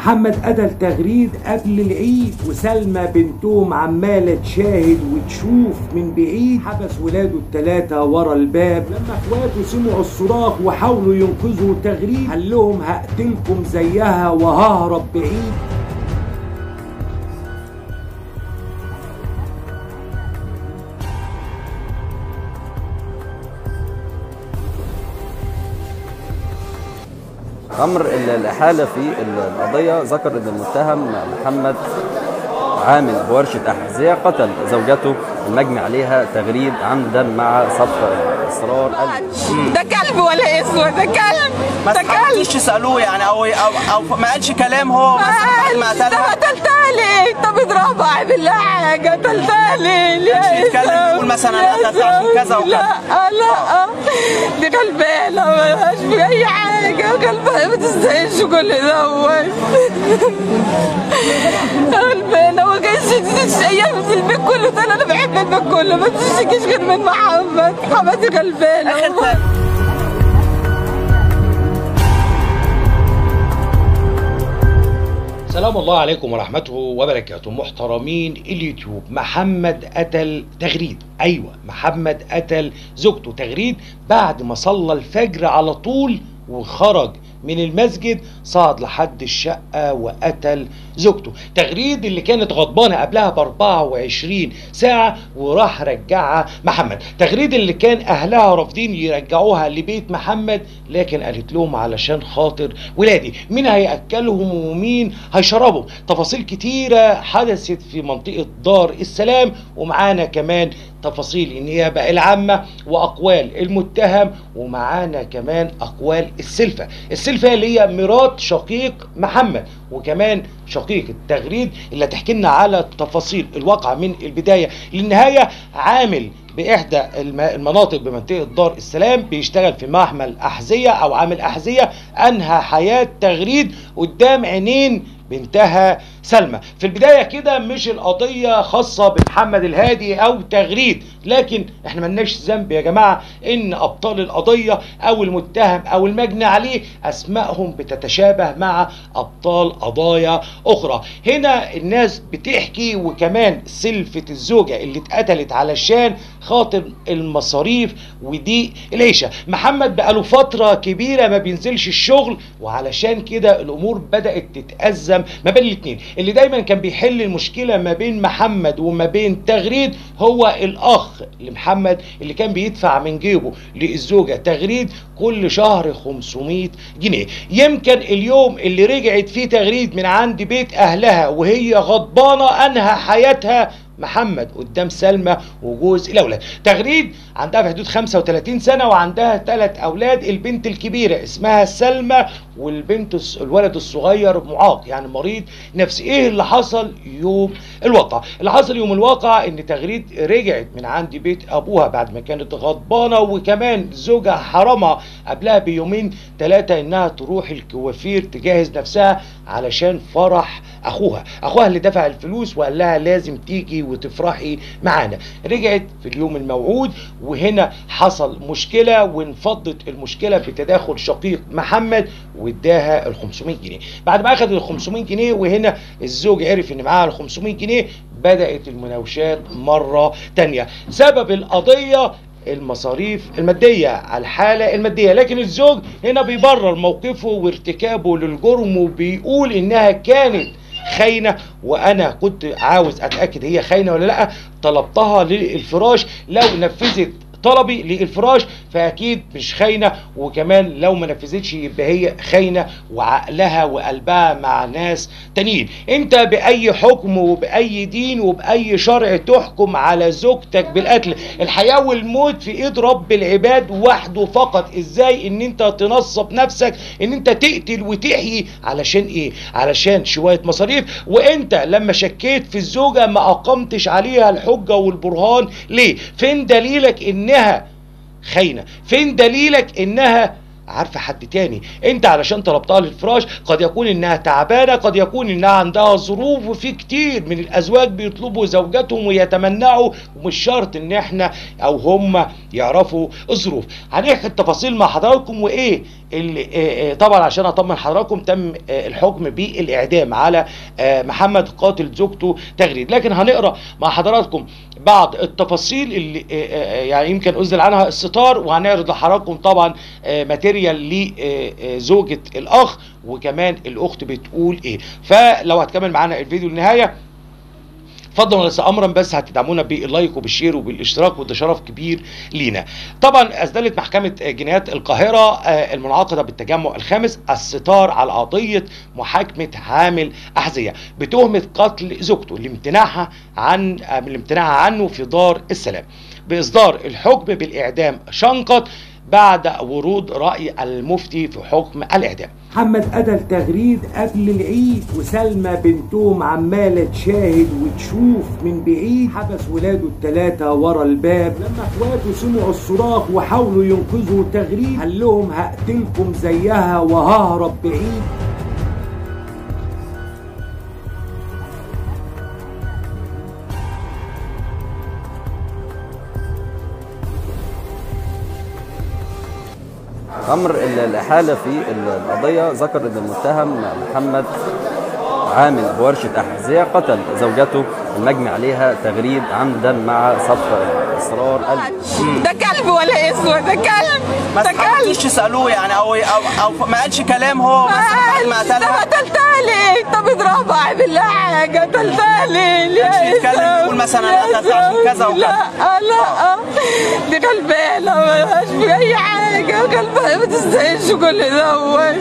محمد قتل تغريد قبل العيد وسلمى بنتهم عمالة تشاهد وتشوف من بعيد حبس ولاده التلاتة ورا الباب لما اخواته سمعوا الصراخ وحاولوا ينقذوا تغريد قال لهم هقتلكم زيها وههرب بعيد امر الاحاله في القضيه ذكر ان المتهم محمد عامل بورشه احذيه قتل زوجته المجني عليها تغريد عمدا مع صفقه اصرار ده كلب ولا اسود ده كلب ما ده كلب حاولتوش تسالوه يعني او او, أو ما قالش كلام هو مثلا بعد ما انت قتلها قتلتها ليه؟ طب اضربها اعمل لها حاجه قتلتها ليه؟ ليه كانش يا يتكلم إسلام؟ يقول مثلا يا أنا قتلت عشان إسلام. كذا وكذا. لا لا دي غلبانه مالهاش في اي حاجه غلبانه ما تستاهلش كل دوت غلبانه ما كانش ايام في البيت كله ده انا بحب البيت كله ما تشتكيش غير من محمد حماتي غلبانه اخر تا- سلام الله عليكم ورحمته وبركاته محترمين اليوتيوب محمد قتل تغريد ايوه محمد قتل زوجته تغريد بعد ما صلى الفجر على طول وخرج من المسجد صعد لحد الشقة وقتل زوجته تغريد اللي كانت غضبانة قبلها ب 24 ساعة وراح رجعها محمد تغريد اللي كان أهلها رافضين يرجعوها لبيت محمد لكن قالت لهم علشان خاطر ولادي مين هيأكلهم ومين هيشربهم تفاصيل كتيرة حدثت في منطقة دار السلام ومعانا كمان تفاصيل النيابة العامة وأقوال المتهم ومعانا كمان أقوال السلفة السلفة اللي هي مرات شقيق محمد وكمان شقيق التغريد اللي هتحكي لنا على تفاصيل الواقعة من البداية للنهاية عامل بإحدى الم- المناطق بمنطقة دار السلام بيشتغل في محمل أحذية أو عامل أحذية أنهى حياة تغريد قدام عينين بنتها سلمى في البداية كده مش القضية خاصة بمحمد الهادي أو تغريد لكن احنا ملناش ذنب يا جماعة ان ابطال القضية او المتهم او المجني عليه اسمائهم بتتشابه مع ابطال قضايا اخرى هنا الناس بتحكي وكمان سلفة الزوجة اللي اتقتلت علشان خاطر المصاريف ودي العيشة محمد بقاله فترة كبيرة ما بينزلش الشغل وعلشان كده الامور بدأت تتأزم ما بين الاتنين اللي دايما كان بيحل المشكلة ما بين محمد وما بين تغريد هو الاخ لمحمد اللي كان بيدفع من جيبه للزوجة تغريد كل شهر 500 جنيه يمكن اليوم اللي رجعت فيه تغريد من عند بيت اهلها وهي غضبانة انهى حياتها محمد قدام سلمى وجوز الاولاد تغريد عندها في حدود 35 سنه وعندها ثلاث اولاد البنت الكبيره اسمها سلمى والبنت الص- الولد الصغير معاق يعني مريض نفسي ايه اللي حصل يوم الواقع اللي حصل يوم الواقع ان تغريد رجعت من عند بيت ابوها بعد ما كانت غضبانه وكمان زوجها حرمها قبلها بيومين ثلاثه انها تروح الكوافير تجهز نفسها علشان فرح اخوها اخوها اللي دفع الفلوس وقال لها لازم تيجي وتفرحي معانا رجعت في اليوم الموعود وهنا حصل مشكله وانفضت المشكله بتداخل شقيق محمد واداها ال 500 جنيه بعد ما اخذ ال 500 جنيه وهنا الزوج عرف ان معاها ال 500 جنيه بدات المناوشات مره تانية سبب القضيه المصاريف المادية على الحالة المادية لكن الزوج هنا بيبرر موقفه وارتكابه للجرم وبيقول انها كانت خاينة وانا كنت عاوز اتأكد هي خاينة ولا لا طلبتها للفراش لو نفذت طلبي للفراش فاكيد مش خاينه وكمان لو ما نفذتش يبقى هي خاينه وعقلها وقلبها مع ناس تانيين انت باي حكم وباي دين وباي شرع تحكم على زوجتك بالقتل الحياه والموت في ايد رب العباد وحده فقط ازاي ان انت تنصب نفسك ان انت تقتل وتحيي علشان ايه علشان شويه مصاريف وانت لما شكيت في الزوجه ما اقمتش عليها الحجه والبرهان ليه فين دليلك انها خاينه فين دليلك انها عارفه حد تاني انت علشان طلبتها للفراش قد يكون انها تعبانه قد يكون انها عندها ظروف وفي كتير من الازواج بيطلبوا زوجاتهم ويتمنعوا ومش شرط ان احنا او هم يعرفوا الظروف هنحكي التفاصيل مع حضراتكم وايه اللي آه، آه، طبعا عشان اطمن حضراتكم تم آه، الحكم بالاعدام على آه، محمد قاتل زوجته تغريد لكن هنقرا مع حضراتكم بعض التفاصيل اللي آه، آه، يعني يمكن انزل عنها الستار وهنعرض لحضراتكم طبعا آه، ماتيريال لزوجة الاخ وكمان الاخت بتقول ايه فلو هتكمل معانا الفيديو للنهايه فضلا وليس امرا بس هتدعمونا باللايك وبالشير وبالاشتراك وده شرف كبير لينا. طبعا اسدلت محكمه جنايات القاهره آه، المنعقده بالتجمع الخامس الستار على قضيه محاكمه عامل احذيه بتهمه قتل زوجته لامتناعها عن آه، من الامتناع عنه في دار السلام. باصدار الحكم بالاعدام شنقط بعد ورود راي المفتي في حكم الاعدام. محمد قتل تغريد قبل العيد وسلمى بنتهم عماله تشاهد وتشوف من بعيد حبس ولاده الثلاثه ورا الباب لما اخواته سمعوا الصراخ وحاولوا ينقذوا تغريد قال لهم هقتلكم زيها وههرب بعيد امر ال- الاحاله في ال- القضيه ذكر ان المتهم محمد عامل بورشه احذيه قتل زوجته المجني عليها تغريد عمدا مع صفقه اصرار قلب ده كلب ولا اسود ده كلب ما ده كلب حاولتوش تسالوه يعني او او, أو ما قالش كلام هو مثلا بعد ما طب قتلها قتلتها ليه؟ طب اضربها اعمل لها حاجة قتلتها ليه؟ ليه كانش يا يتكلم إسلام؟ يقول مثلا يا أنا قتلت عشان إسلام. كذا وكذا. لا لا دي غلبانة ملهاش في أي حاجة غلبانة ما تستاهلش كل دوت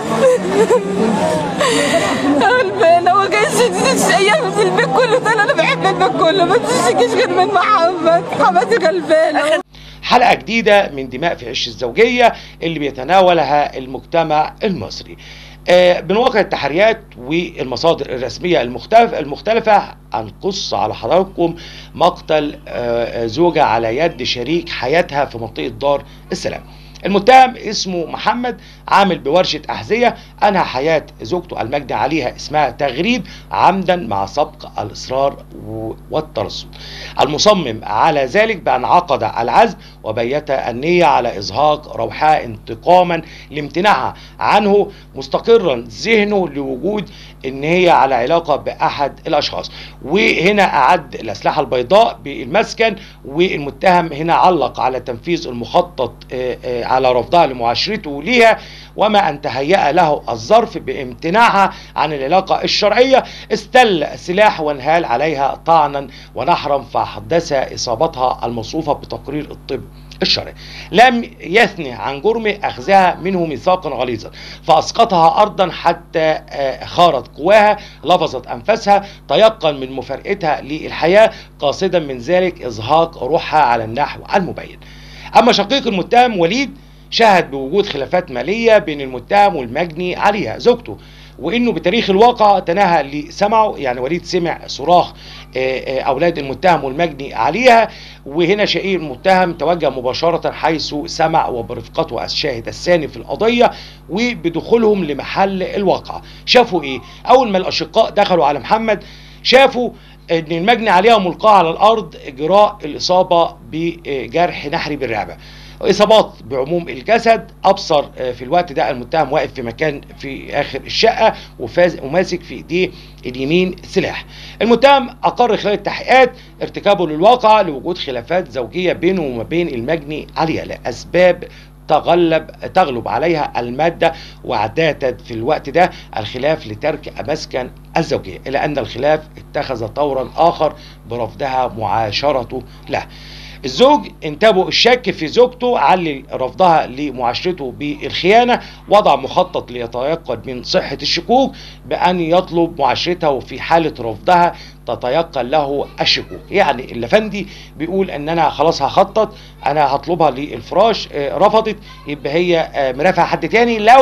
غلبانة وجاي ست أيام في البيت كله ده أنا بحب البيت كله ما تشتكيش غير من محمد حماتي غلبانة حلقة جديدة من دماء في عش الزوجية اللي بيتناولها المجتمع المصري آه، من واقع التحريات والمصادر الرسمية المختلف المختلفة هنقص على حضراتكم مقتل آه، آه، زوجة على يد شريك حياتها في منطقة دار السلام المتهم اسمه محمد عامل بورشة أحذية أنهى حياة زوجته المجني عليها اسمها تغريد عمدا مع سبق الإصرار و- والترصد المصمم على ذلك بأن عقد العزم وبيت النية على إزهاق روحها انتقاما لامتناعها عنه مستقرا ذهنه لوجود ان هي على علاقه باحد الاشخاص وهنا اعد الاسلحه البيضاء بالمسكن والمتهم هنا علق على تنفيذ المخطط آه، آه، على رفضها لمعاشرته ليها وما ان تهيأ له الظرف بامتناعها عن العلاقه الشرعيه استل سلاح وانهال عليها طعنا ونحرا فحدث اصابتها الموصوفه بتقرير الطب الشرعي لم يثني عن جرم اخذها منه ميثاقا غليظا فاسقطها ارضا حتى آه، خارت قواها لفظت انفاسها تيقن من مفارقتها للحياه قاصدا من ذلك ازهاق روحها على النحو المبين اما شقيق المتهم وليد شهد بوجود خلافات ماليه بين المتهم والمجني عليها زوجته وانه بتاريخ الواقع تناهى اللي سمعه يعني وليد سمع صراخ آه، آه، اولاد المتهم والمجني عليها وهنا شقيق المتهم توجه مباشره حيث سمع وبرفقته الشاهد الثاني في القضيه وبدخولهم لمحل الواقع شافوا ايه اول ما الاشقاء دخلوا على محمد شافوا ان المجني عليها ملقاه على الارض جراء الاصابه بجرح نحري بالرقبه اصابات بعموم الجسد ابصر آه، في الوقت ده المتهم واقف في مكان في اخر الشقه وفاز وماسك في ايديه اليمين سلاح المتهم اقر خلال التحقيقات ارتكابه للواقع لوجود خلافات زوجيه بينه وما بين المجني عليها لاسباب تغلب تغلب عليها المادة واعتادت في الوقت ده الخلاف لترك مسكن الزوجية إلى أن الخلاف اتخذ طورا آخر برفضها معاشرته له الزوج انتابه الشك في زوجته علل رفضها لمعاشرته بالخيانة وضع مخطط ليتيقن من صحة الشكوك بأن يطلب معاشرتها وفي حالة رفضها تتيقن له الشكوك يعني اللفندي بيقول ان انا خلاص هخطط انا هطلبها للفراش آه، رفضت يبقى هي آه، مرافقه حد تاني لو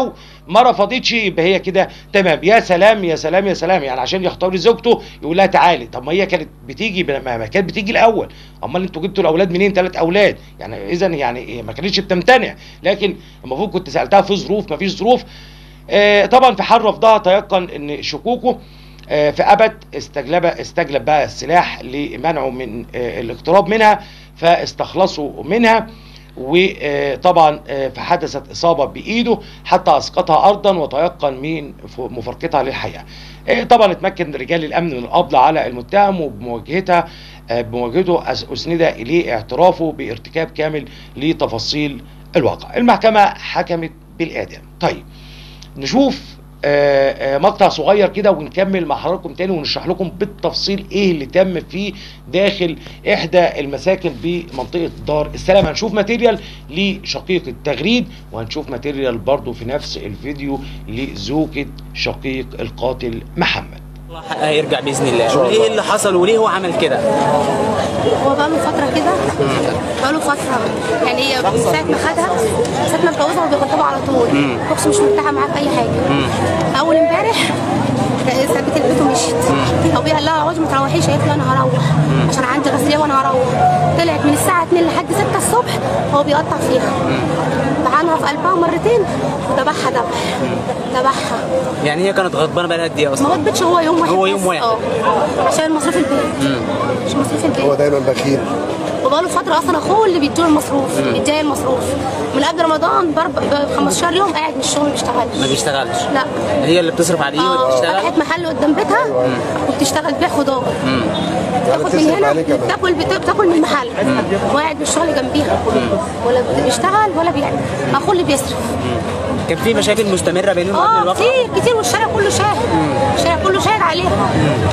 ما رفضتش يبقى هي كده تمام يا سلام يا سلام يا سلام يعني عشان يختار زوجته يقول لها تعالي طب ما هي كانت بتيجي ما ما كانت بتيجي الاول امال انتوا جبتوا الاولاد منين ثلاث اولاد يعني اذا يعني إيه، ما كانتش بتمتنع لكن المفروض كنت سالتها في ظروف ما فيش ظروف آه، طبعا في حال رفضها تيقن ان شكوكه آه، فابت استجلب استجلب بقى السلاح لمنعه من آه، الاقتراب منها فاستخلصوا منها وطبعا فحدثت اصابه بايده حتى اسقطها ارضا وتيقن من ف- مفارقتها للحياه. آه، طبعا اتمكن رجال الامن من القبض على المتهم وبمواجهتها آه، بمواجهته أس- اسند اليه اعترافه بارتكاب كامل لتفاصيل الواقع. المحكمه حكمت بالاعدام. طيب نشوف آه، آه، مقطع صغير كده ونكمل مع حضراتكم تاني ونشرح لكم بالتفصيل ايه اللي تم في داخل احدى المساكن بمنطقه دار السلام هنشوف ماتيريال لشقيق التغريد وهنشوف ماتيريال برضو في نفس الفيديو لزوجة شقيق القاتل محمد الله حقها يرجع باذن الله ايه اللي حصل وليه هو عمل كده هو بقاله فترة كده بقاله فترة يعني هي من ساعة ما خدها ساعة ما اتجوزها هو بيخطبها على طول كوكس مش مرتاحة معاه في أي حاجة أول امبارح سابت البيت ومشيت أبويا قال لها اقعدي ما تروحيش قالت له أنا هروح عشان عندي غسيل وأنا هروح طلعت من الساعة 2 لحد 6 الصبح هو بيقطع فيها طعنها في قلبها مرتين وذبحها ذبح ذبحها يعني هي كانت غضبانه بقى قد ايه ما اصلا غضبتش هو يوم واحد هو يوم بس. واحد. اه عشان مصروف البيت عشان مصروف البيت هو دايما بخيل وبقاله فترة أصلا أخوه اللي بيديله المصروف بيديها المصروف من قبل رمضان ب 15 يوم قاعد من الشغل ما بيشتغلش ما بيشتغلش لا هي اللي بتصرف عليه اه وبتشتغل فتحت محل قدام بيتها وبتشتغل بيع خضار تاخد من بتصرف هنا عليه كمان. بتاكل بت- بتاكل من المحل وقاعد بالشغل جنبيها ولا بيشتغل ولا بيعمل اخوه اللي بيصرف كان في مشاكل مستمره بينهم قبل اه الواقع كتير كتير والشارع كله شاهد الشارع كله شاهد عليها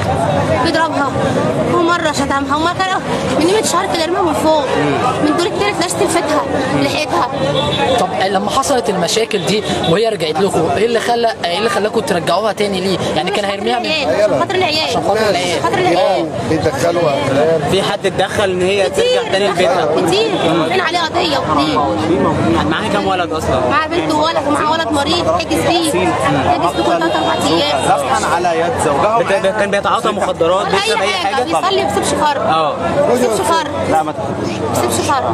بيضربها ومره شتمها ومره كان من قيمه شهر كده يرميها من فوق من دور التالت ناس تلفتها لحقتها طب لما حصلت المشاكل دي وهي رجعت لكم ايه اللي خلى ايه اللي خلاكم ترجعوها تاني ليه؟ يعني كان هيرميها من عشان خاطر العيال عشان خاطر العيال. عشان خاطر العيال بيدخلوا عيال في حد اتدخل ان هي كتير ترجع تاني لبيتها كتير كان عليها قضيه واثنين معاها كام ولد اصلا مع بنت وولد ومع ولد مريض حجز فيه حجز فيه كل ثلاث اربع ايام ذبحا على يد زوجها بت- ب- كان بيتعاطى مخدرات ولا بيشرب اي حاجه بيصلي ما بيسيبش فرق اه ما بيسيبش فرق لا ما تاخدوش ما بيسيبش فرق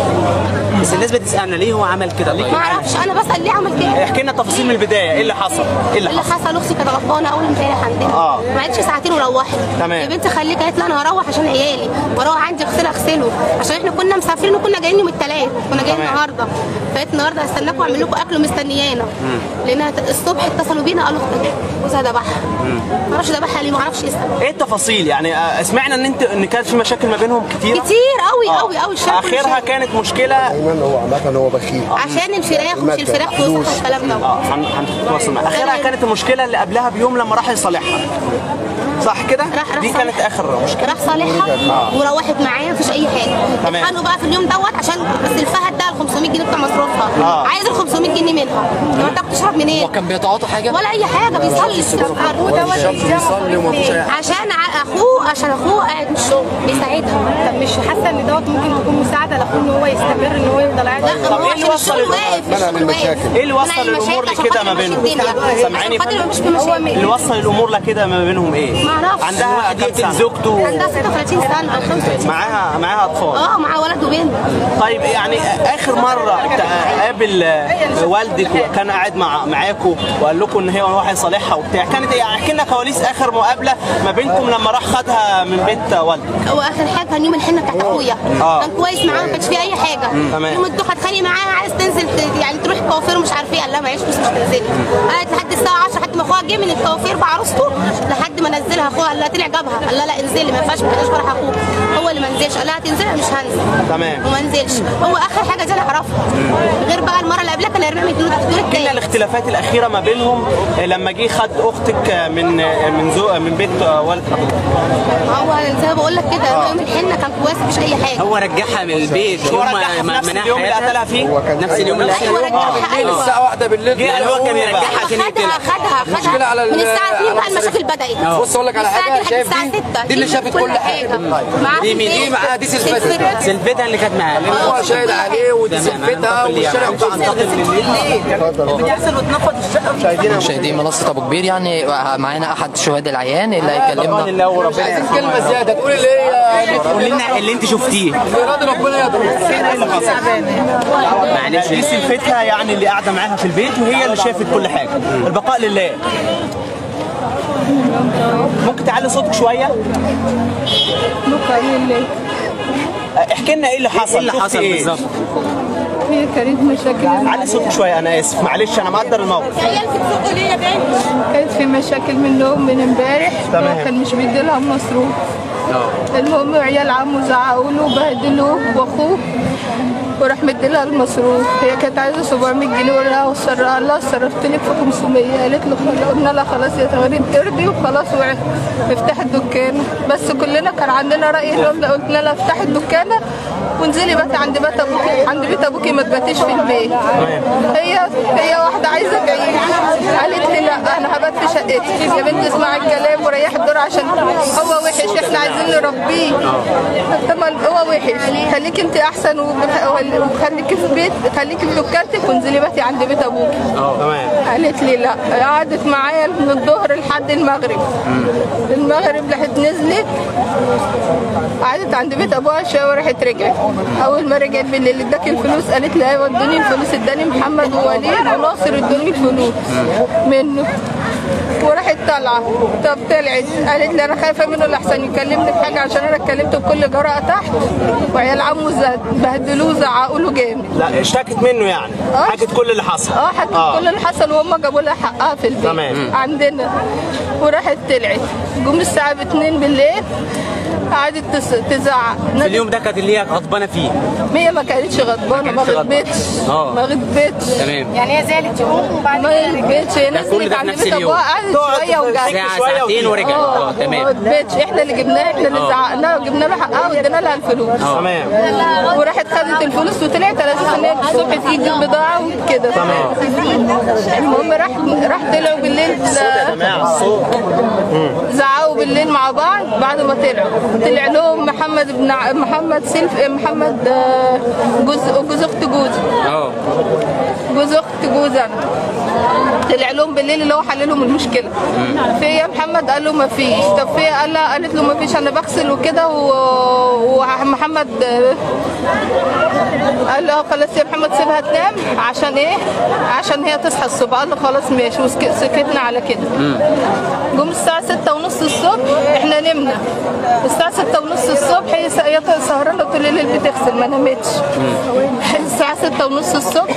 بس الناس بتسالنا ليه هو عمل كده ليه ما اعرفش انا بسال ليه عمل كده احكي لنا تفاصيل من البدايه ايه اللي حصل ايه اللي اللي حصل حصل اختي كانت غضبانه اول امبارح عندنا آه. ما عادش ساعتين وروحت تمام. يا بنتي خليك قالت لي انا هروح عشان عيالي واروح عندي اغسل اغسله عشان احنا كنا مسافرين وكنا جايين يوم الثلاث كنا جايين تمام. النهارده فقالت النهارده هستناكم اعمل لكم اكل ومستنيانا لان الصبح اتصلوا بينا قالوا اختك جوزها ذبحها ما اعرفش ذبحها ليه ما اعرفش اسمها ايه التفاصيل يعني آه، سمعنا ان انت ان كان في مشاكل ما بينهم كتير كتير قوي قوي قوي الشارع كله اخرها شاهد. كانت مشكله دايما هو عامة هو بخيل عشان الفراخ ومش المادة، الفراخ فلوس. وصح والكلام ده اه هن- هنتواصل معاها اخرها كانت المشكله اللي قبلها بيوم لما راح يصالحها صح كده راح راح دي كانت صالح- اخر مشكله راح صالحها وروحت معاه مفيش اي حاجه تمام. اتخانقوا بقى في اليوم دوت عشان بس الفهد ده ال 500 جنيه بتوع مصروفها آه. عايز ال 500 جنيه منها لو انت بتشرب منين هو كان بيتعاطى حاجه؟ ولا اي حاجه بيصلي اخوه دوت بيصلي وما فيش أي حاجة. عشان ع- اخوه عشان اخوه قاعد من الشغل بيساعدها طب مش حاسه ان دوت ممكن تكون مساعده لاخوه ان هو يستمر ان هو يفضل قاعد لا طب هو إيه اللي عشان وصل الشغل ال- واقف منع الشغل المشاكل. واقف. إيه اللي وصل منع الأمور المشاكل لكده عشان ما خاطر بينهم؟ يمشي الدنيا. سامعاني عشان خاطر فندم؟ مش في مشاكل اللي وصل الامور لكده ما بينهم ايه ما اعرفش عندها واحد كام يقتل سنه زوجته عندها 36 سنه او 35 معاها معاها اطفال اه مع ولد وبنت طيب يعني اخر مره قابل والدك وكان قاعد مع معاكم وقال لكم ان هي هو هيصالحها وبتاع كانت ايه احكي لنا كواليس اخر مقابله ما بينكم لما راح خدها من بيت والدك هو اخر حاجه كان يوم الحنه بتاعت اخويا آه. كان كويس معاه ما كانش فيه اي حاجه تمام. يوم الدخله اتخانق معاه عايز تنزل ت- يعني تروح كوافير ومش عارف ايه قال لها معيش فلوس مش تنزلي قالت لحد الساعه 10 لحد ما اخوها جه من الكوافير بعروسته لحد ما نزلها اخوها قال لها طلع جابها قال لها لا انزلي ما ينفعش ما تبقاش فرح اخوك هو اللي ما نزلش قال لها هتنزلي أنا مش هنزل تمام. وما نزلش هو اخر حاجه دي انا اعرفها غير بقى المره اللي قبلها كان هيرميها من الدور الدور احكي لنا التاني الاختلافات الاخيره ما بينهم لما جه خد اختك من من زو من بيت والدك هو زي ما بقول لك كده يوم الحنه كان كويس مفيش اي حاجه هو رجعها من البيت هو يوم رجعها في ما نفس منع اليوم اللي حياتها. قتلها فيه هو كان نفس اليوم اللي ايوه رجعها ايوه الساعه واحدة بالليل جه قال هو كان يرجعها يرجعها عشان خدها يقتلها خدها مشكلة على خدها ال- من الساعه 2 على بقى المشاكل بدات بص اقول لك على الساعة حاجه دي شايف الساعة دي 6 دي اللي شافت كل حاجه معاه دي مين دي معاها دي سلفتها سلفتها اللي كانت معاه لان هو شاهد عليه ودي تمام، سلفتها هننتقل ليها. والشارع بتاع بتحصل وتنفض الشقه مشاهدينا مشاهدي منصة أبو كبير يعني معانا أحد شهداء العيان اللي هيكلمنا الله وربنا عايزين كلمه زياده تقول اللي هي قول لنا اللي انت شفتيه راضي ربنا يضرب معلش دي سلفتها يعني اللي قاعده معاها في البيت وهي اللي شافت كل حاجه البقاء لله ممكن تعلي صوتك شويه بقى لله احكي لنا ايه اللي حصل ايه اللي شفتي حصل إيه؟ بالظبط هي كانت مشاكل علي صوتك شويه انا اسف معلش انا مقدر الموقف كانت في مشاكل منهم من امبارح تمام. هو كان مش بيدي لها مصروف المهم عيال عمه زعقوا له وبهدلوه واخوه وراح مديلها المصروف هي كانت عايزه 700 جنيه ولا وصرها لها صرفت لك في 500 قالت له خلاص قلنا لها خلاص يا تغريد ترضي وخلاص وع- افتح الدكان بس كلنا كان عندنا راي اللي قلنا لها افتحي الدكانه وانزلي بات عند بيت ابوكي عند بيت ابوكي ما تباتيش في البيت هي هي واحده عايزه تعيش قالت لي لا انا هبات في شقتي يا بنت اسمعي الكلام وريحي الدور عشان هو وحش احنا عايزين نربيه طب هو وحش خليك انت احسن وبخ- وخليكي في بيت خليكي في دكانتك وانزلي باتي عند بيت ابوكي تمام قالت لي لا قعدت معايا من الظهر لحد المغرب المغرب راحت نزلت قعدت عند بيت ابوها شويه وراحت رجعت اول ما رجعت بالليل اداك الفلوس قالت لي ايوه ادوني الفلوس اداني محمد ووليد وناصر ادوني الفلوس منه وراحت طالعه طب طلعت قالت لي انا خايفه منه لحسن يكلمني في حاجه عشان انا اتكلمت بكل جراءه تحت وعيال عمه زاد بهدلوه زعقوا له جامد لا اشتكت منه يعني آه. حكت كل اللي حصل اه حكت كل اللي حصل وهم جابوا لها حقها في البيت تمام. عندنا وراحت طلعت جم الساعه 2 بالليل قعدت تس- تزعق في اليوم ده كانت اللي هي غضبانه فيه هي ما كانتش غضبانه ما كانتش غضبانة. غضبتش آه. ما غضبتش تمام يعني هي زعلت يوم وبعد ما غضبتش هي ده كل نزلت ده في عند نفس بيت اليوم. ابوها قعدت تقعد شويه وجت ساعه شوية ساعتين ورجعت اه ما تمام غضبتش احنا اللي جبناها احنا اللي آه. زعقناها وجبنا لها حقها وادينا لها الفلوس تمام وراحت خدت الفلوس وطلعت على اساس ان هي الصبح تيجي تجيب بضاعه وكده تمام المهم راح راح طلعوا بالليل زعقوا بالليل مع بعض بعد ما طلعوا طلع لهم محمد بن ع- محمد سلف محمد آه، جوز جوز اخت جوزي اه جوز اخت جوز انا طلع لهم بالليل اللي هو حل لهم المشكله فيا محمد قال له ما فيش طب فيا قال لها قالت له ما فيش انا بغسل وكده و- ومحمد آه، قال له خلاص يا محمد سيبها تنام عشان ايه عشان هي تصحى الصبح قال له خلاص ماشي وسكتنا على كده جم الساعة ستة ونص الصبح احنا نمنا الساعة ستة ونص الصبح هي س- هي سهرانة طول الليل بتغسل ما نامتش الساعة ستة ونص الصبح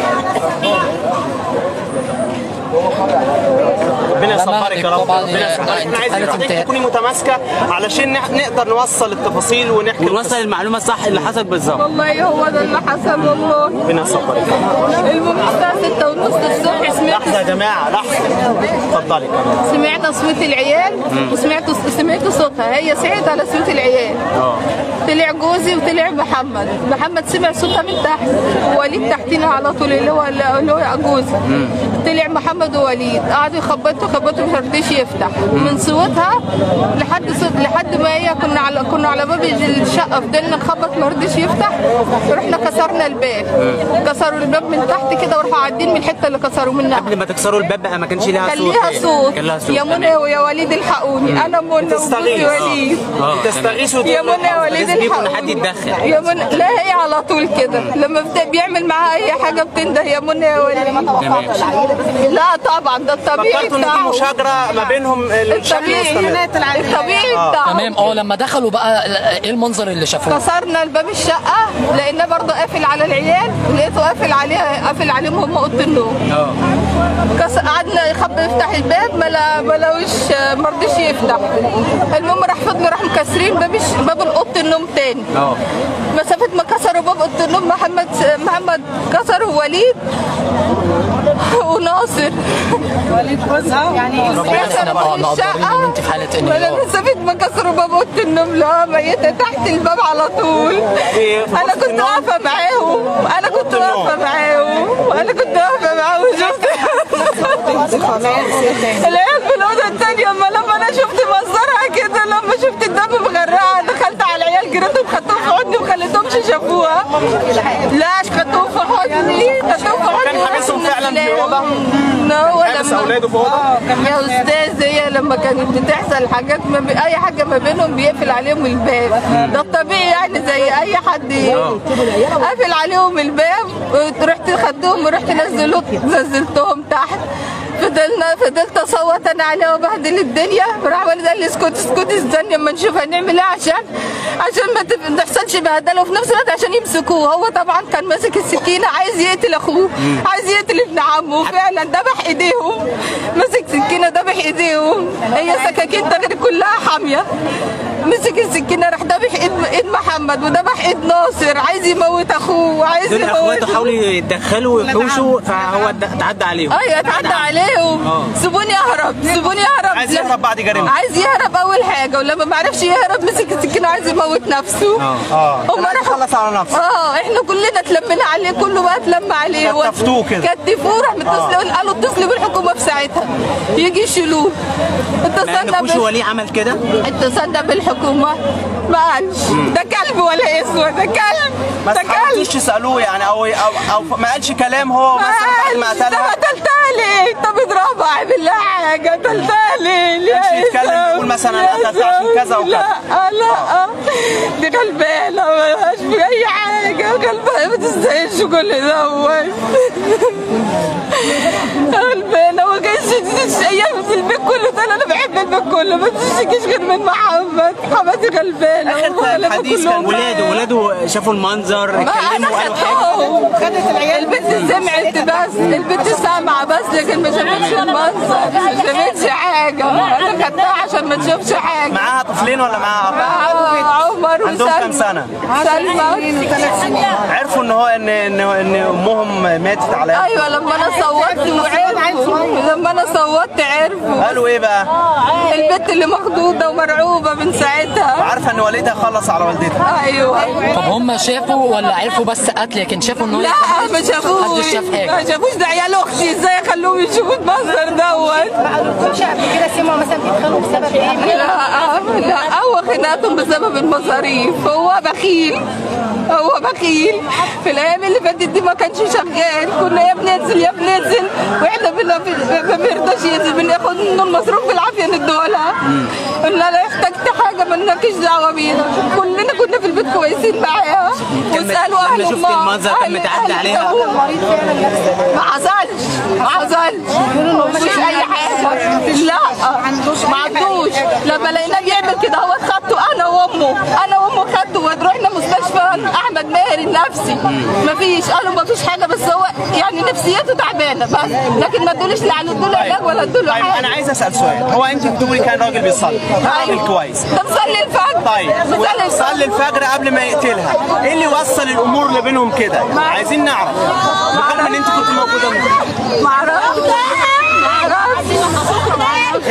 ربنا ده يصبرك يا مهلك رب طبعاً، ربنا يعني يصبرك احنا عايزين حالة حضرتك امتهان. تكوني متماسكه علشان نح- نقدر نوصل التفاصيل ونحكي ونوصل المعلومه الصح اللي حصل بالظبط والله هو ده اللي حصل والله ربنا يصبرك المهم الساعة ستة ونص الصبح سمعت لحظه يا جماعه لحظه اتفضلي سمعنا صوت العيال وسمعت سمعت صوتها هي سعيت على صوت العيال طلع جوزي وطلع محمد محمد سمع صوتها من تحت ووليد تحتنا على طول اللي هو اللي هو جوزي طلع محمد ووليد قعدوا يخبطوا يخبطوا مش رضيش يفتح من صوتها لحد صوت لحد ما هي كنا على كنا على باب الشقه فضلنا نخبط ما رضيش يفتح رحنا كسرنا الباب كسروا الباب من تحت كده وراحوا عادين من الحته اللي كسروا منها قبل ما تكسروا الباب بقى ما كانش ليها كان صوت ليها إيه؟ صوت كان لها صوت يا منى تمام. ويا وليد الحقوني انا منى وجوزي تستغيث. وليد اه تستغيث يا منى يا وليد لازم يكون الحقوني حد يتدخل. يا منى لا هي على طول كده لما بت- بيعمل معاها اي حاجه بتنده يا منى يا وليد لا طبعا ده الطبيعي فكرتوا ان دي بتاعهم مشاجره ما بينهم الشكل الطبيعي مستمر الطبيعي بتاعهم تمام اه لما دخلوا بقى ايه المنظر اللي شافوه كسرنا الباب الشقه لقيناه برضه قافل على العيال ولقيته قافل عليها قافل عليهم هم اوضه النوم كس- قعدنا يخب يفتح الباب ما لا- ما لقوش ما رضيش يفتح المهم راح فضلوا راح مكسرين باب الش- باب اوضه النوم تاني اه مسافه ما كسروا باب اوضه النوم محمد محمد كسروا وليد وناصر وليد جوزها يعني ربنا يحسن بقى مقدرين ان انت في حاله ولا انهيار مسافه ما كسروا باب اوضه النوم لا ميته تحت الباب على طول في- في انا غرفة كنت النوم؟ واقفه معاهم انا كنت أوضة النوم. واقفه معاهم وانا كنت واقفه معاهم شفت العيال في الاوضه الثانيه اما لما انا شفت منظرها لا خدوه في حضني خدوه في حضني كان حابسهم فعلا في أوضة؟ هو حابس لما أولاده في أوضة؟ يا استاذ هي لما كانت بتحصل حاجات ما بي... اي حاجه ما بينهم بيقفل عليهم الباب ده الطبيعي يعني زي اي حد قافل عليهم الباب ورحت خدتهم ورحت نزلت نزلتهم تحت فضلنا فضلت اصوت انا عليه وبهدل الدنيا راح والد قال لي اسكت اسكت استني اما نشوف هنعمل ايه عشان عشان ما تف- ما تحصلش بهدله وفي نفس الوقت عشان يمسكوه هو طبعا كان ماسك السكينه عايز يقتل اخوه عايز يقتل ابن عمه فعلا ذبح ايديهم مسك سكينه ذبح ايديهم هي سكاكين تغري كلها حاميه مسك السكينه راح ذبح ايد ايد محمد وذبح ايد ناصر عايز يموت اخوه وعايز دول يموت اخواته حاولوا يتدخلوا ويحوشوا فهو اد- اتعدى عليهم ايوه اتعدى عليهم سيبوني اهرب سيبوني اهرب عايز يهرب بعد جريمته. عايز يهرب اول حاجه ولما ما عرفش يهرب مسك السكينه عايز يموت نفسه اه هم كان عايز راحوا يخلص على نفسه اه احنا كلنا اتلمينا عليه كله بقى اتلم عليه كتفتوه كده. كتفوه راح متصل قالوا اتصلوا بالحكومه في ساعتها يجي يشيلوه ما اتصلنا يعرفوش بال- وليه عمل كده اتصلنا بالحكومه ما قالش ده كلب ولا اسود ده كلب ما ده كلب حاولتوش تسالوه يعني او او او ما قالش كلام هو مثلا بعد ما طب قتلها قتلتها ليه؟ طب اضربها اعمل لها حاجه قتلتها ليه؟ كانش يا يتكلم إسلام، يقول مثلا يا أنا قتلتها عشان إسلام. كذا وكذا. لا لا دي غلبانه ملهاش في اي حاجه غلبانه ما تستاهلش كل دوت غلبانه ما كانش ايام في البيت كله ده انا بحب البيت كله ما تشتكيش غير من محمد حماتي غلبانه اخر وغلبانة الحديث كلهم كان ولاده ولاده شافوا المنظر ما انا اتكلموا قالوا حاجه خدتهم خدت العيال البنت سمعت بس البنت سامعه بس لكن ما شافتش المنظر ما شافتش حاجه انا خدتها عشان ما تشوفش حاجه معاها طفلين ولا معاها آه، عمر عندهم كام وسلمى سنة؟ سلمى عرفوا ان هو ان ان ان امهم ماتت على يده. ايوه لما انا صوتت وعرفوا لما انا صوتت عرفوا قالوا ايه بقى؟ البنت اللي مخضوضه ومرعوبه من ساعتها وعارفه ان والدها خلص على والدتها ايوه طب هم شافوا ولا عرفوا بس قتل لكن شافوا ان هو لا ما شافوش محدش شاف حاجه ما شافوش ده عيال اختي ازاي اخلوهم يشوفوا المنظر دوت ما قالولكمش قبل كده سمعوا مثلا بيتخانقوا بسبب ايه؟ لا لا هو خناقتهم بسبب المصاريف هو بخيل هو بخيل في الايام اللي فاتت دي ما كانش شغال كنا يا بننزل يا بننزل واحنا بنا ما بيرضاش ينزل بناخد منه المصروف بالعافيه ندولها قلنا لا احتجت حاجه مالكيش دعوه بينا كلنا كنا في البيت كويسين معاها واسالوا اهل لما شفت أمها، المنظر كان أهل- متعدى أهل عليها؟ أبوها. ما حصلش ما حصلش مفيش اي حاجه لا ما عندوش لما لقيناه بيعمل كده هو خدته انا وامه انا وامه خدته ورحنا مستشفى احمد ماهر النفسي مفيش قالوا مفيش حاجه بس هو يعني نفسيته تعبانه بس لكن ما ادوليش لا ادوا له علاج ولا ادوا له طيب حاجه انا عايز اسال سؤال هو انت بتقولي كان راجل بيصلي راجل كويس ده مصلي الفجر طيب مصلي الفجر صلي الفجر قبل ما يقتلها ايه اللي وصل الامور اللي بينهم كده عايزين نعرف بالرغم ان انت كنت موجوده ما اعرفش ما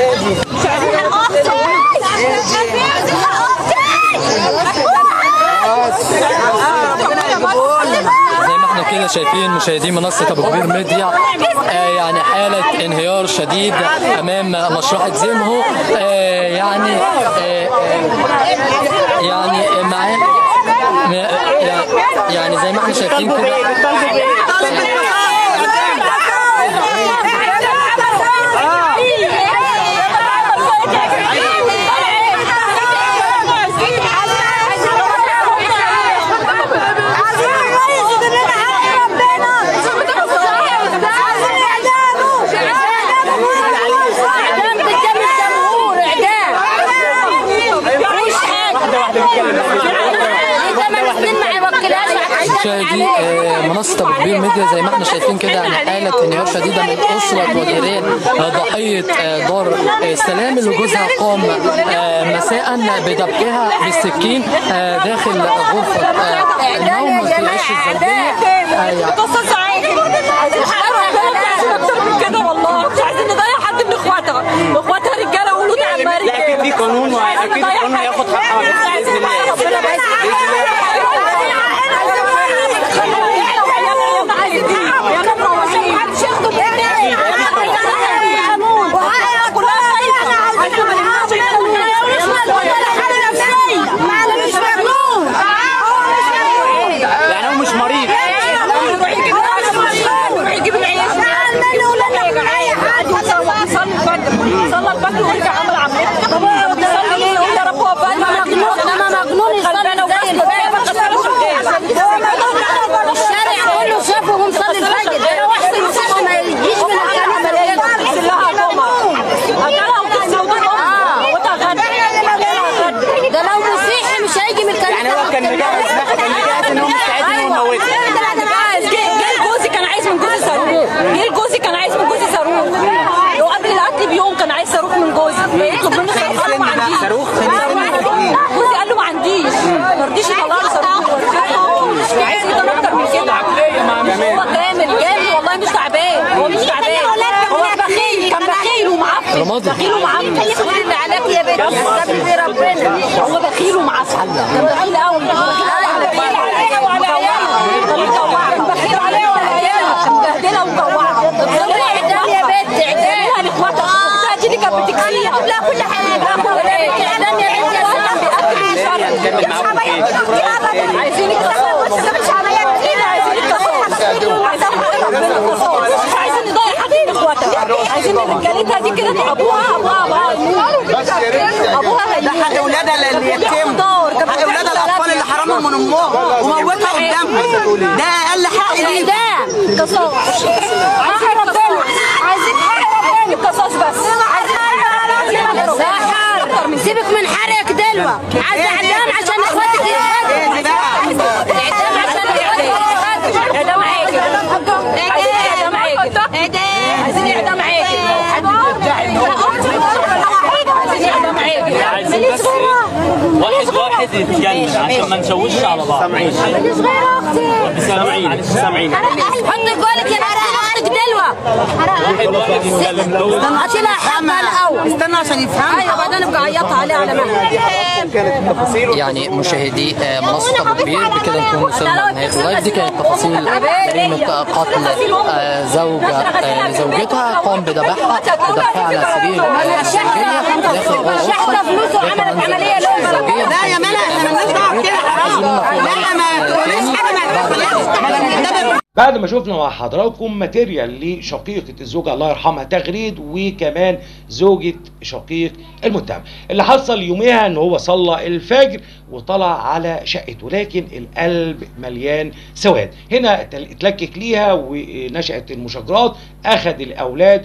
زي ما احنا كده شايفين مشاهدين منصة أبو كبير ميديا آه يعني حالة انهيار شديد أمام مشرحة زينهو آه يعني آه آه يعني معاه م- يعني زي ما احنا شايفين كده مشاهدي آه، منصة أبو كبير ميديا زي ما احنا شايفين كده يعني حالة انهيار شديدة من أسرة وجيران آه، ضحية آه، دار آه، سلام اللي جوزها قام آه، مساء بدبحها بالسكين آه، داخل غرفة آه، النوم في عش الزوجية آه، يعني قصص عادي اكتر من كده والله مش عايزين نضيع حد من اخواتها اخواتها رجاله وولود عمها لا اكيد في قانون واكيد القانون هياخد حقها باذن الله يعني هم صاروخ جوزي قال له ما عنديش ما رضيش يطلع له صاروخ عايز يدور اكتر من كده هو كامل كامل والله مش تعبان هو مش تعبان هو بخيل كان بخيل ومعفن رمادي. بخيل ومعفن خد اللي عليك يا بنت استغفر ربنا هو بخيل ومعفن كان بخيل قوي بخيل عليها وعلى عيالها كان بخيل عليها وعلى عيالها كان مبهدلها ومجوعها اعدام يا بنت اعدام اخواتها اختها دي اللي كانت بتكفيها لا كل حاجه اعدام يا بنت يا سلام بياكل ويشرب عايزين التصور مش عمليات كتير عايزين التصور عايزين عايزين نضيع حق اخواتها عايزين رجالتها دي كده ابوها ابوها ابوها ابوها ده حق اولادها اليتيم حق اولادها الاطفال اللي حرمهم من امهم وموتها قدامهم ده اقل حق ليه ده قصاص عايزين ربنا عايزين حق ربنا القصاص بس عايزين حق ربنا اكتر من سيبك من حرق دلوة عايز اعدام عشان اخواتك يتفادوا اعدام عشان اعدام اعدام عادي عايزين اعدام عادي عايزين اعدام عادي عايزين اعدام عادي عايزين بس واحد واحد يتكلم عشان ما نشوش على بعض سامعين صغيرة اختي سامعين سامعين حط بالك يا بنت اختك دلوة واحد واحد يتكلم دول استنى لها حقها الاول استنى عشان يفهم ايوه بعدين ابقى عيطها عليها على مهلك يعني مشاهدي آه، منصة أبو كبير بكده نكون وصلنا لنهاية اللايف دي كانت تفاصيل جريمة قتل آه، زوجة آه، لزوجتها قام بذبحها وذبحها على سرير آه، الزوجية داخل غرفة شحطة فلوس وعملت عملية لهم لا يا منى احنا مالناش دعوه كده حرام لا ما تقوليش حاجه ما تخليهاش بعد ما شفنا مع حضراتكم ماتيريال لشقيقة الزوجة الله يرحمها تغريد وكمان زوجة شقيق المتهم اللي حصل يوميها ان هو صلى الفجر وطلع على شقته لكن القلب مليان سواد هنا تل- اتلكك ليها ونشأت المشاجرات اخذ الاولاد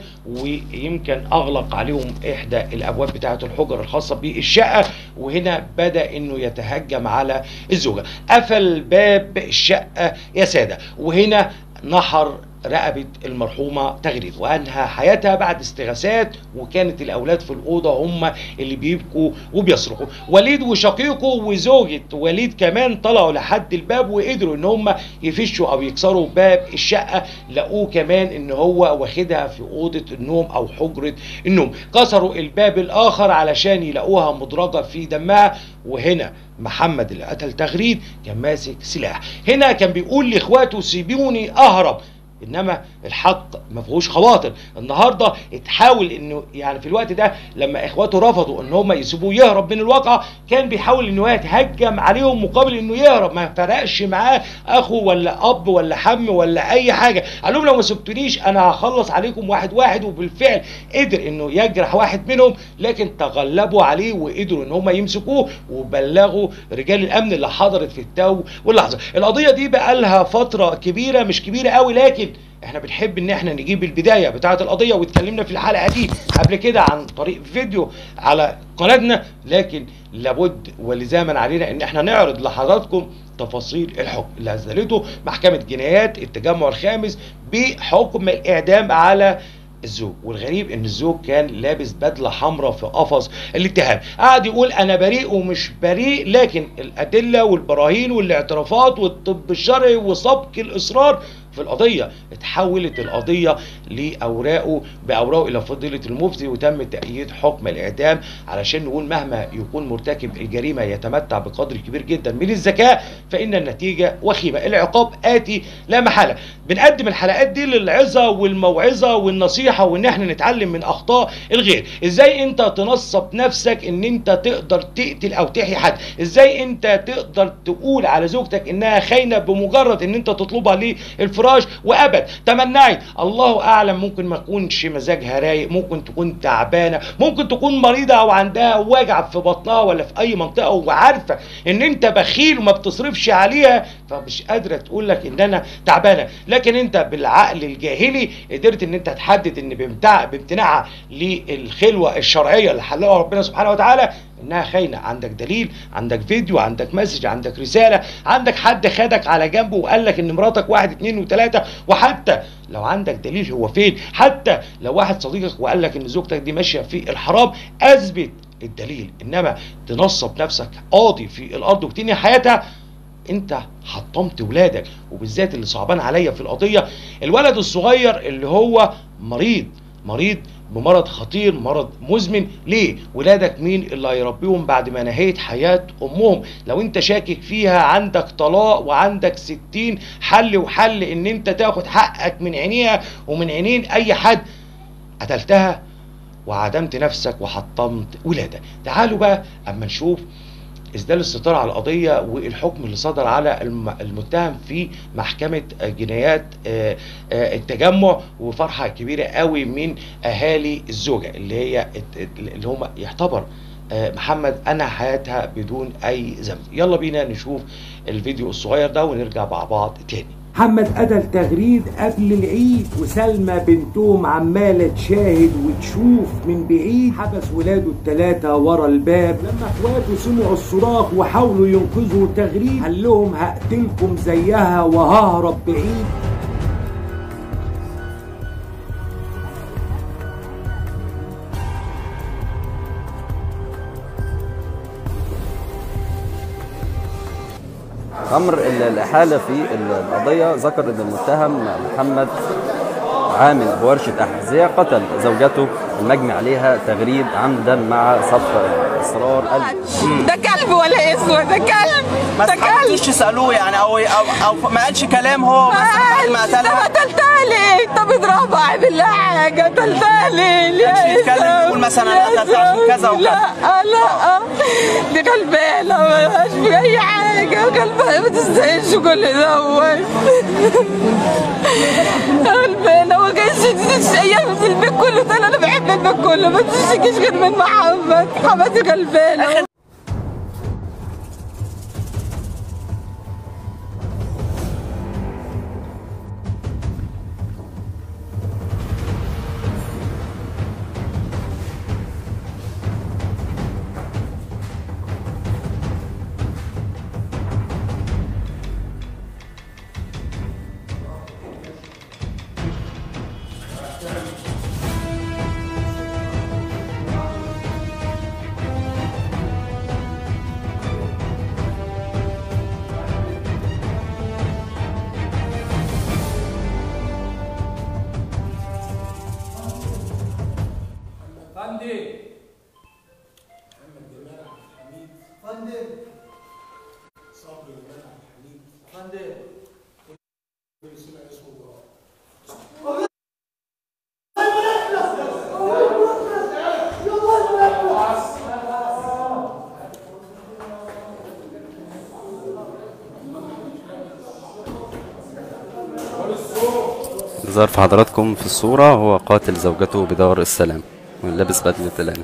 ويمكن اغلق عليهم احدى الابواب بتاعه الحجر الخاصه بالشقه وهنا بدا انه يتهجم على الزوجه قفل باب الشقه يا ساده وهنا نحر رقبة المرحومة تغريد وأنهى حياتها بعد استغاثات وكانت الأولاد في الأوضة هم اللي بيبكوا وبيصرخوا وليد وشقيقه وزوجة وليد كمان طلعوا لحد الباب وقدروا إن هم يفشوا أو يكسروا باب الشقة لقوه كمان إن هو واخدها في أوضة النوم أو حجرة النوم كسروا الباب الآخر علشان يلاقوها مدرجة في دمها وهنا محمد اللي قتل تغريد كان ماسك سلاح هنا كان بيقول لاخواته سيبوني اهرب انما الحق ما فيهوش خواطر النهارده اتحاول انه يعني في الوقت ده لما اخواته رفضوا ان هم يسيبوه يهرب من الواقعه كان بيحاول ان هو يتهجم عليهم مقابل انه يهرب ما فرقش معاه اخو ولا اب ولا حم ولا اي حاجه قال لهم لو ما سبتونيش انا هخلص عليكم واحد واحد وبالفعل قدر انه يجرح واحد منهم لكن تغلبوا عليه وقدروا ان هم يمسكوه وبلغوا رجال الامن اللي حضرت في التو واللحظه القضيه دي بقى لها فتره كبيره مش كبيره قوي لكن احنا بنحب ان احنا نجيب البدايه بتاعه القضيه واتكلمنا في الحلقه دي قبل كده عن طريق فيديو على قناتنا لكن لابد ولزاما علينا ان احنا نعرض لحضراتكم تفاصيل الحكم اللي نزلته محكمه جنايات التجمع الخامس بحكم الاعدام على الزوج والغريب ان الزوج كان لابس بدله حمراء في قفص الاتهام قعد يقول انا بريء ومش بريء لكن الادله والبراهين والاعترافات والطب الشرعي وسبق الاصرار في القضيه اتحولت القضيه لاوراقه باوراقه الى فضيله المفتي وتم تأييد حكم الاعدام علشان نقول مهما يكون مرتكب الجريمه يتمتع بقدر كبير جدا من الذكاء فان النتيجه وخيمه العقاب اتي لا محاله بنقدم الحلقات دي للعظه والموعظه والنصيحه وان احنا نتعلم من اخطاء الغير ازاي انت تنصب نفسك ان انت تقدر تقتل او تحيي حد ازاي انت تقدر تقول على زوجتك انها خاينه بمجرد ان انت تطلبها للفراش وابد تمنعت الله اعلم ممكن ما يكونش مزاجها رايق ممكن تكون تعبانه ممكن تكون مريضه او عندها وجع في بطنها ولا في اي منطقه وعارفه ان انت بخيل وما بتصرفش عليها فمش قادره تقول لك ان انا تعبانه لكن انت بالعقل الجاهلي قدرت ان انت تحدد ان بامتع بامتناعها للخلوه الشرعيه اللي حلها ربنا سبحانه وتعالى انها خاينه عندك دليل عندك فيديو عندك مسج عندك رساله عندك حد خدك على جنبه وقال لك ان مراتك واحد اتنين وتلاته وحتى لو عندك دليل هو فين حتى لو واحد صديقك وقال لك ان زوجتك دي ماشيه في الحرام اثبت الدليل انما تنصب نفسك قاضي في الارض وتنهي حياتها انت حطمت ولادك وبالذات اللي صعبان عليا في القضيه الولد الصغير اللي هو مريض مريض بمرض خطير مرض مزمن ليه ولادك مين اللي هيربيهم بعد ما نهيت حياة امهم لو انت شاكك فيها عندك طلاق وعندك ستين حل وحل ان انت تاخد حقك من عينيها ومن عينين اي حد قتلتها وعدمت نفسك وحطمت ولادك تعالوا بقى اما نشوف اسدال الستار على القضيه والحكم اللي صدر على الم- المتهم في محكمه جنايات آه، آه، التجمع وفرحه كبيره قوي من اهالي الزوجه اللي هي الت- اللي هم يعتبر آه، محمد انهى حياتها بدون اي ذنب يلا بينا نشوف الفيديو الصغير ده ونرجع مع بعض تاني محمد قتل تغريد قبل العيد وسلمى بنتهم عمالة تشاهد وتشوف من بعيد حبس ولاده التلاتة ورا الباب لما اخواته سمعوا الصراخ وحاولوا ينقذوا تغريد قال لهم هقتلكم زيها وههرب بعيد امر ال- الاحاله في ال- القضيه ذكر ان المتهم محمد عامل بورشه احذيه قتل زوجته المجني عليها تغريد عمدا مع صفق اسرار ال- ده كلب ولا اسود ده كلب ما ده كلب حاولتوش تسالوه يعني او او, أو ما قالش كلام هو مثلا بعد ما طب قتلها قتلتها ليه؟ طب اضربها اعمل لها حاجه قتلتها ليه؟ كانش يا يتكلم إسلام، يقول مثلا يا أنا قتلت عشان إسلام. كذا وكذا. لا لا دي غلبانه ملهاش في اي حاجه غلبانه ما تستاهلش كل دوت غلبانه ما كانش ايام في البيت كله ده انا بحب البيت كله ما تشتكيش غير من محمد حماتي غلبانه ظهر في حضراتكم في الصورة هو قاتل زوجته بدار السلام ولابس بدلة العلم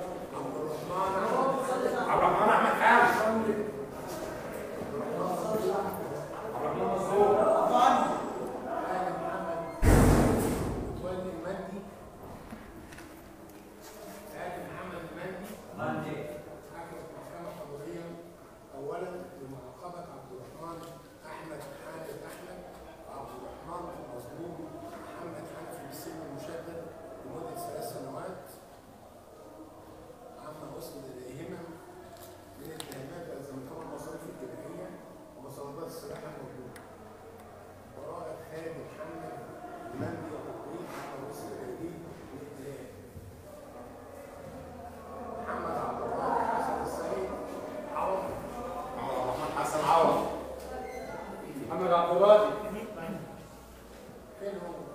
اولا بمعاقبه عبد الرحمن احمد حامد احمد وعبد الرحمن المظلوم محمد حنفي بالسجن المشدد لمده ثلاث سنوات عما وصل اليهما من اتهامات الزمتهم المصاريف الجنائيه ومصادرات السلاح الموجوده ورائد خالد محمد مندي وتطبيق عما وصل اليه من اتهام محمد عبد الله حسن السيد عوض عبد الرحمن حسن عوض محمد عبد الراضي فين هو؟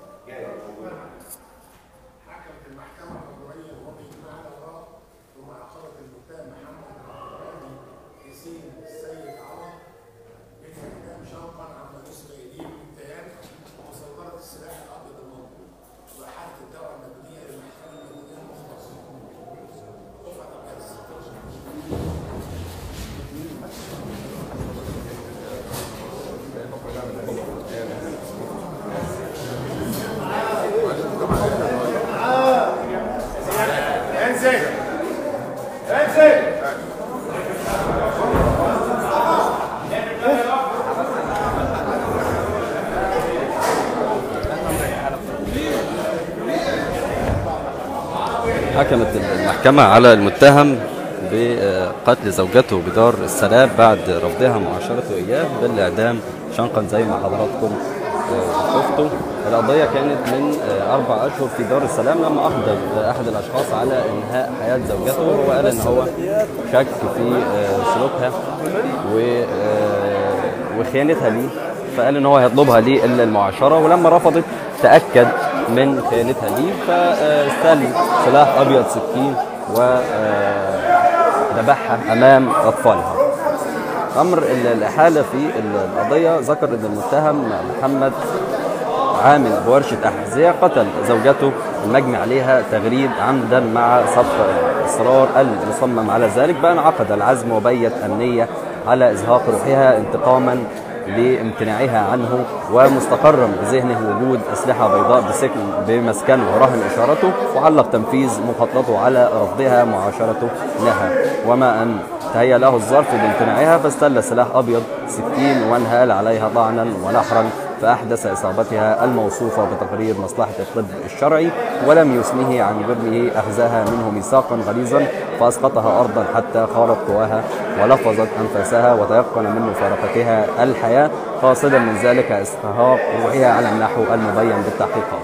حكم في المحكمة العمومية وهو يجمع على وراء بمعاقبة المتهم محمد عبد الراضي حسين السيد عوض بالإعدام شوقا عما نسب إليه من اتهام ومصادرة السلاح الأبيض الموجود وإحالة الدعوة المبنية للمحكمة المدنية المختصة. رفعت الجلسة. انزل انزل حكمت المحكمة على المتهم بقتل زوجته بدار السلام بعد رفضها معاشرته إياه بالإعدام شنقا زي ما حضراتكم آه، شفتوا القضية كانت من آه، أربع أشهر في دار السلام لما أقدم أحد الأشخاص على إنهاء حياة زوجته وهو قال إن هو شك في آه، سلوكها و آه، وخيانتها ليه فقال إن هو هيطلبها ليه إلا المعاشرة ولما رفضت تأكد من خيانتها ليه فاستل سلاح أبيض سكين وذبحها أمام أطفالها أمر ال- الإحالة في ال- القضية ذكر أن المتهم محمد عامل بورشة أحذية قتل زوجته المجني عليها تغريد عمدا مع صف إصرار المصمم على ذلك بأن عقد العزم وبيت النية على إزهاق روحها انتقاما لامتناعها عنه ومستقرا بذهنه وجود أسلحة بيضاء بسكن بمسكنه ورهن إشارته وعلق تنفيذ مخططه على رفضها معاشرته لها وما أن تهيأ له الظرف بامتناعها فاستل سلاح أبيض سكين وانهال عليها طعنا ونحرا فأحدث إصابتها الموصوفة بتقرير مصلحة الطب الشرعي ولم يسمه عن جرمه أخذها منه ميثاقا غليظا فأسقطها أرضا حتى خارت قواها ولفظت أنفاسها وتيقن من مفارقتها الحياة قاصدا من ذلك استهاق روحها على النحو المبين بالتحقيقات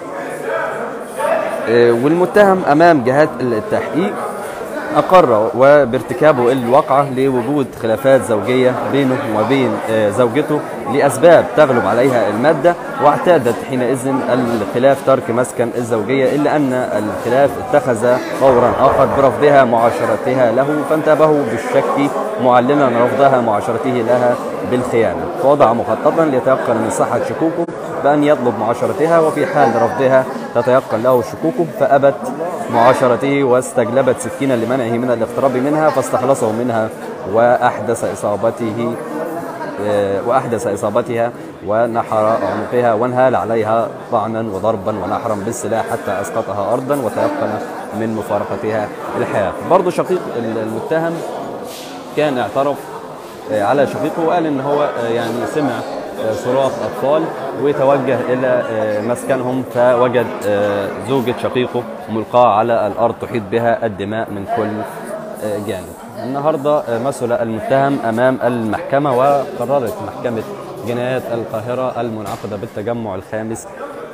آه، والمتهم أمام جهات التحقيق أقر وبارتكابه الواقعة لوجود خلافات زوجية بينه وبين آه، زوجته لأسباب تغلب عليها المادة واعتادت حينئذ الخلاف ترك مسكن الزوجية إلا أن الخلاف اتخذ طورا آخر برفضها معاشرتها له فانتبهوا بالشك معلنا رفضها معاشرته لها بالخيانة فوضع مخططا ليتيقن من صحة شكوكه بأن يطلب معاشرتها وفي حال رفضها تتيقن له شكوكه فأبت معاشرته واستجلبت سكينا لمنعه من الاقتراب منها فاستخلصه منها وأحدث إصابته آه، وأحدث إصابتها ونحر عنقها وانهال عليها طعنا وضربا ونحرا بالسلاح حتى أسقطها أرضا وتيقن من مفارقتها الحياة برضو شقيق المتهم كان اعترف آه، على شقيقه وقال ان هو آه، يعني سمع آه، صراخ اطفال وتوجه الى آه، مسكنهم فوجد آه، زوجة شقيقه ملقاة على الارض تحيط بها الدماء من كل آه، جانب. النهارده آه، مثل المتهم امام المحكمة وقررت محكمة جنايات القاهرة المنعقدة بالتجمع الخامس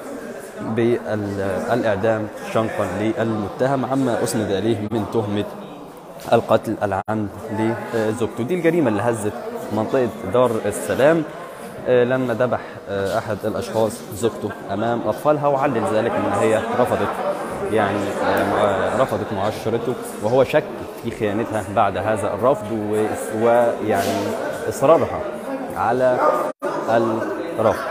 بالاعدام شنقا للمتهم عما اسند اليه من تهمه القتل العمد لزوجته دي الجريمة اللي هزت منطقة دار السلام آه، لما ذبح آه، أحد الأشخاص زوجته أمام أطفالها وعلل ذلك إن هي رفضت يعني آه، مع- رفضت معاشرته وهو شك في خيانتها بعد هذا الرفض و- ويعني إصرارها على الرفض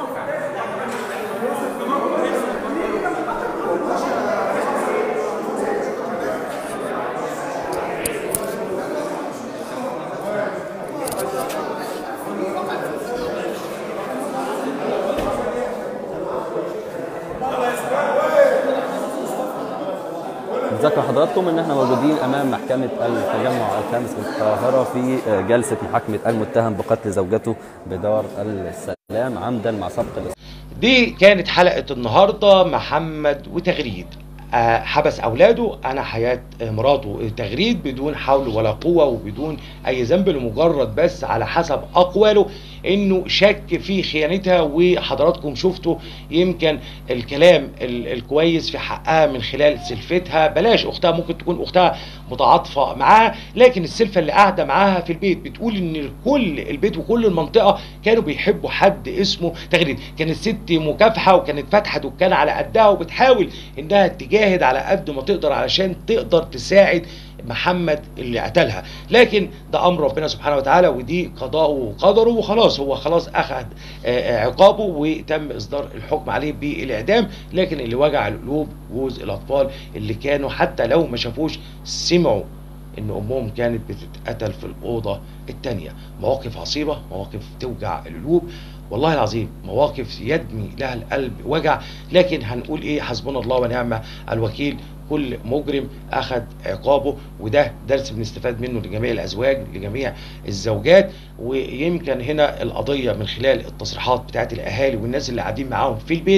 نذكر حضراتكم ان احنا موجودين امام محكمه التجمع الخامس بالقاهره في جلسه محاكمه المتهم بقتل زوجته بدار السلام عمدا مع سبق الإصرار. دي كانت حلقة النهاردة محمد وتغريد آه، حبس اولاده انا حياه آه، مراته تغريد بدون حول ولا قوه وبدون اي ذنب لمجرد بس على حسب اقواله انه شك في خيانتها وحضراتكم شفتوا يمكن الكلام ال- الكويس في حقها من خلال سلفتها بلاش اختها ممكن تكون اختها متعاطفه معاها لكن السلفه اللي قاعده معاها في البيت بتقول ان كل البيت وكل المنطقه كانوا بيحبوا حد اسمه تغريد كانت ست مكافحه وكانت فاتحه دكان على قدها وبتحاول انها تجاهد على قد ما تقدر علشان تقدر تساعد محمد اللي قتلها لكن ده امر ربنا سبحانه وتعالى ودي قضاءه وقدره وخلاص هو خلاص اخذ آه، آه، عقابه وتم اصدار الحكم عليه بالاعدام لكن اللي وجع القلوب جوز الاطفال اللي كانوا حتى لو ما شافوش سمعوا ان امهم كانت بتتقتل في الاوضه الثانيه مواقف عصيبه مواقف توجع القلوب والله العظيم مواقف يدمي لها القلب وجع لكن هنقول ايه حسبنا الله ونعم الوكيل كل مجرم اخذ عقابه وده درس بنستفاد منه لجميع الازواج لجميع الزوجات ويمكن هنا القضيه من خلال التصريحات بتاعت الاهالي والناس اللي قاعدين معاهم في البيت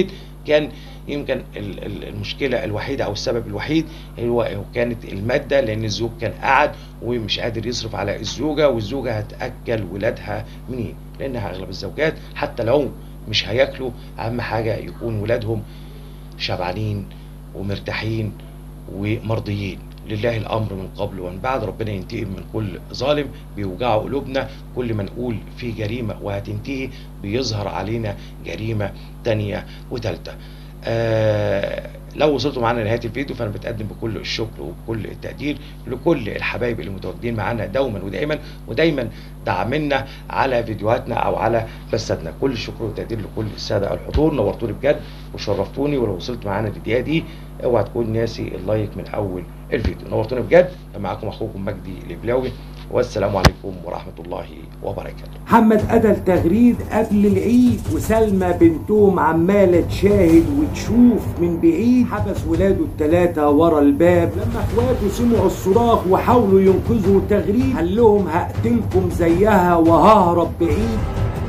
كان يمكن ال- ال- المشكله الوحيده او السبب الوحيد هو هو كانت الماده لان الزوج كان قاعد ومش قادر يصرف على الزوجه والزوجه هتاكل ولادها منين؟ لانها اغلب الزوجات حتى لو مش هياكلوا اهم حاجه يكون ولادهم شبعانين ومرتاحين ومرضيين لله الامر من قبل ومن بعد ربنا ينتقم من كل ظالم بيوجعوا قلوبنا كل ما نقول في جريمه وهتنتهي بيظهر علينا جريمه تانية وتالتة آه لو وصلتوا معانا لنهايه الفيديو فانا بتقدم بكل الشكر وبكل التقدير لكل الحبايب اللي متواجدين معانا دوما ودائما ودايما دعمنا على فيديوهاتنا او على بثاتنا كل الشكر والتقدير لكل الساده الحضور نورتوني بجد وشرفتوني ولو وصلت معانا للدقيقه دي اوعى تكون ناسي اللايك من اول الفيديو نورتوني بجد كان معاكم اخوكم مجدي البلاوي والسلام عليكم ورحمه الله وبركاته محمد قتل تغريد قبل العيد وسلمى بنتهم عمالة تشاهد وتشوف من بعيد حبس ولاده التلاتة ورا الباب لما اخواته سمعوا الصراخ وحاولوا ينقذوا تغريد قال لهم هقتلكم زيها وههرب بعيد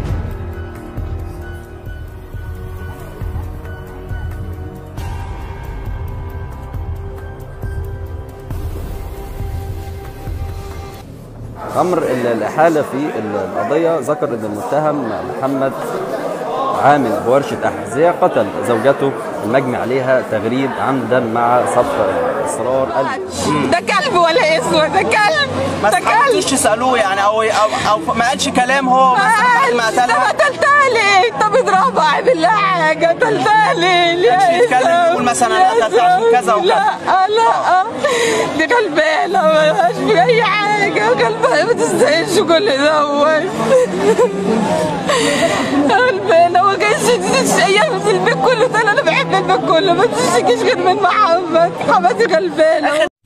امر ال- الاحاله في ال- القضيه ذكر ان المتهم محمد عامل بورشه احذيه قتل زوجته المجني عليها تغريد عمدا مع صف اصرار قلب ده كلب ولا اسود ده كلب ما ده كلب حاولتوش تسالوه يعني او او, أو ما قالش كلام هو مثلا بعد ما طب قتلها قتلتها ليه؟ طب اضربها اعمل لها حاجة قتلتها ليه؟ ليه كانش يا يتكلم إسلام؟ يقول مثلا يا أنا قتلتها عشان كذا إسلام. وكذا. لا لا دي غلبانة ملهاش في أي حاجة غلبانة ما تستاهلش كل دوت غلبانة ما كانش تشيل في البيت كله ده أنا بحب البيت كله ما تشتكيش غير من محمد حماتي غلبانة